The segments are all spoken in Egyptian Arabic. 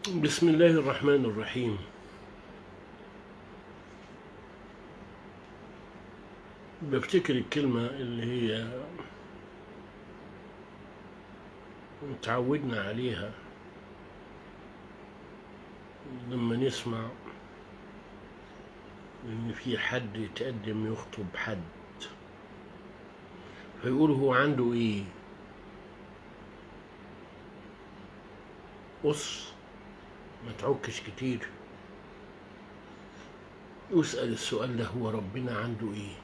بسم الله الرحمن الرحيم بفتكر الكلمة اللي هي تعودنا عليها لما نسمع إن في حد يتقدم يخطب حد فيقول هو عنده إيه بص ما تعكش كتير يسأل السؤال ده هو ربنا عنده ايه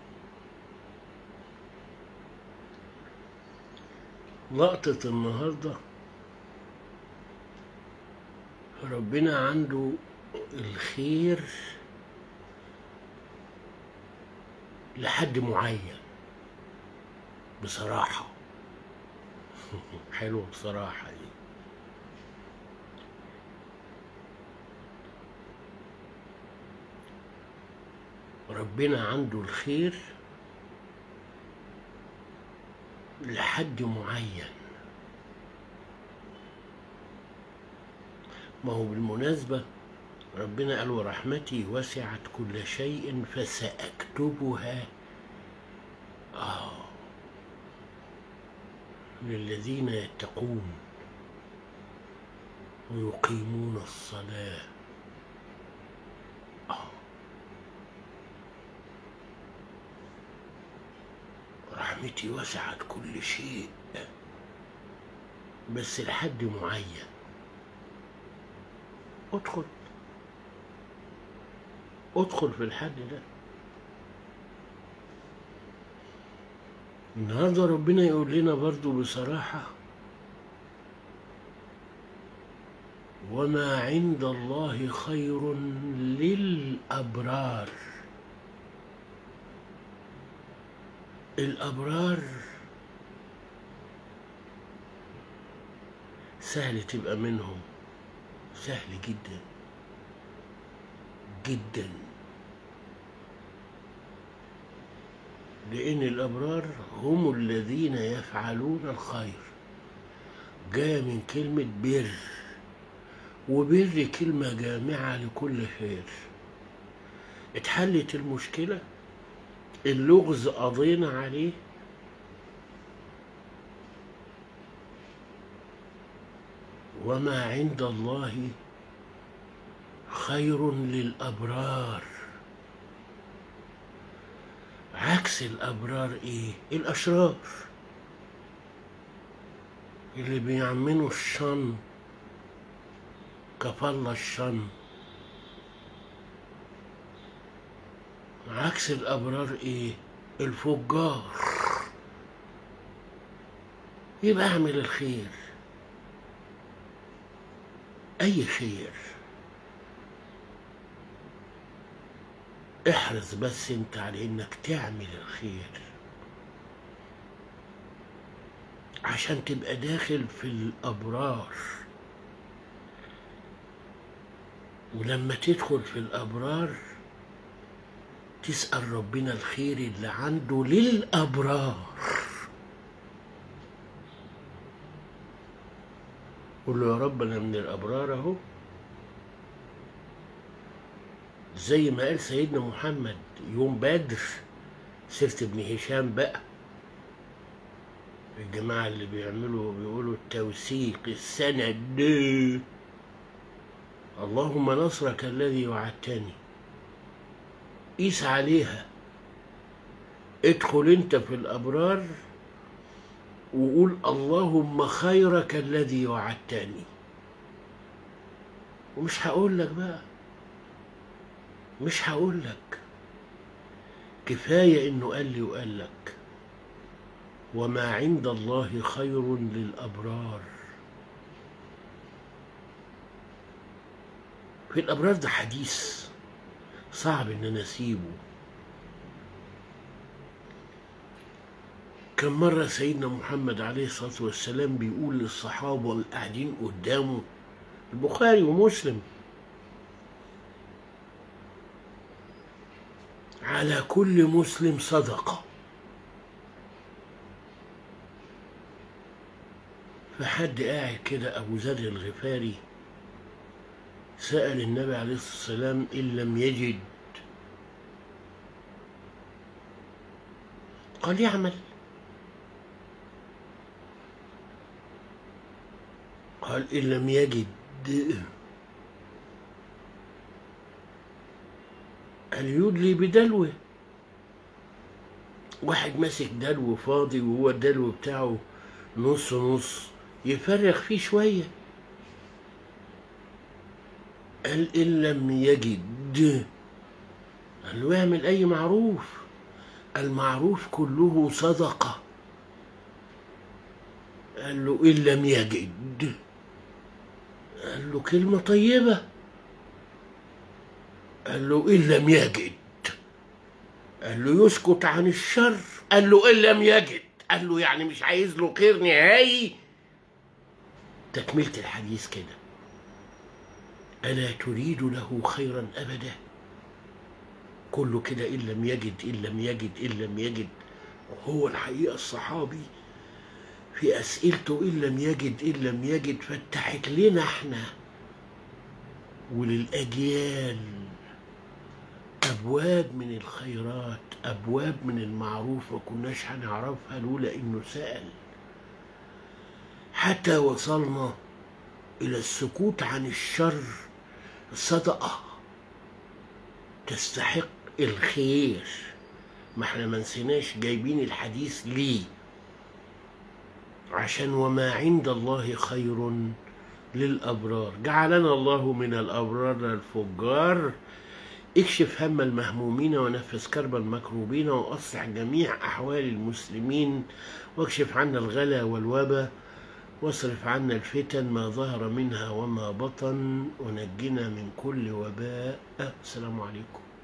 لقطة النهاردة ربنا عنده الخير لحد معين بصراحة حلوة بصراحة دي ربنا عنده الخير لحد معين ما هو بالمناسبة ربنا قال ورحمتي وسعت كل شيء فسأكتبها آه للذين يتقون ويقيمون الصلاه رحمتي وسعت كل شيء بس لحد معين ادخل ادخل في الحد ده النهارده ربنا يقول لنا برضو بصراحة وما عند الله خير للأبرار الأبرار سهل تبقى منهم سهل جدا جدا لأن الأبرار هم الذين يفعلون الخير جاء من كلمة بر وبر كلمة جامعة لكل خير اتحلت المشكلة اللغز قضينا عليه وما عند الله خير للأبرار عكس الأبرار إيه؟ الأشرار اللي بيعملوا الشن كفالة الشن عكس الأبرار إيه؟ الفجار يبقى اعمل الخير أي خير احرص بس انت على انك تعمل الخير عشان تبقى داخل في الأبرار ولما تدخل في الأبرار تسأل ربنا الخير اللي عنده للأبرار قول له يا رب أنا من الأبرار أهو زي ما قال سيدنا محمد يوم بدر سيرة ابن هشام بقى الجماعة اللي بيعملوا بيقولوا التوثيق السند دي اللهم نصرك الذي وعدتني قيس عليها ادخل انت في الابرار وقول اللهم خيرك الذي وعدتني ومش هقول لك بقى مش هقول لك كفايه انه قال لي وقال لك وما عند الله خير للابرار في الابرار ده حديث صعب ان انا اسيبه كم مرة سيدنا محمد عليه الصلاة والسلام بيقول للصحابة اللي قاعدين قدامه البخاري ومسلم على كل مسلم صدقة فحد قاعد كده أبو ذر الغفاري سأل النبي عليه الصلاة والسلام إن لم يجد قال يعمل قال إن لم يجد قال يدلي بدلوه واحد ماسك دلو فاضي وهو الدلو بتاعه نص نص يفرغ فيه شوية قال إن لم يجد قال له اعمل أي معروف المعروف كله صدقة قال له إن لم يجد قال له كلمة طيبة قال له إن لم يجد قال له يسكت عن الشر قال له إن لم يجد قال له يعني مش عايز له خير نهائي تكملة الحديث كده ألا تريد له خيرا أبدا كله كده إن لم يجد إن لم يجد إن لم يجد هو الحقيقة الصحابي في أسئلته إن لم يجد إن لم يجد فتحت لنا احنا وللأجيال أبواب من الخيرات أبواب من المعروف ما كناش هنعرفها لولا إنه سأل حتى وصلنا إلى السكوت عن الشر صدقة تستحق الخير ما احنا ما نسيناش جايبين الحديث ليه عشان وما عند الله خير للأبرار جعلنا الله من الأبرار الفجار اكشف هم المهمومين ونفس كرب المكروبين وأصلح جميع أحوال المسلمين واكشف عنا الغلا والوبا واصرف عنا الفتن ما ظهر منها وما بطن ونجنا من كل وباء السلام عليكم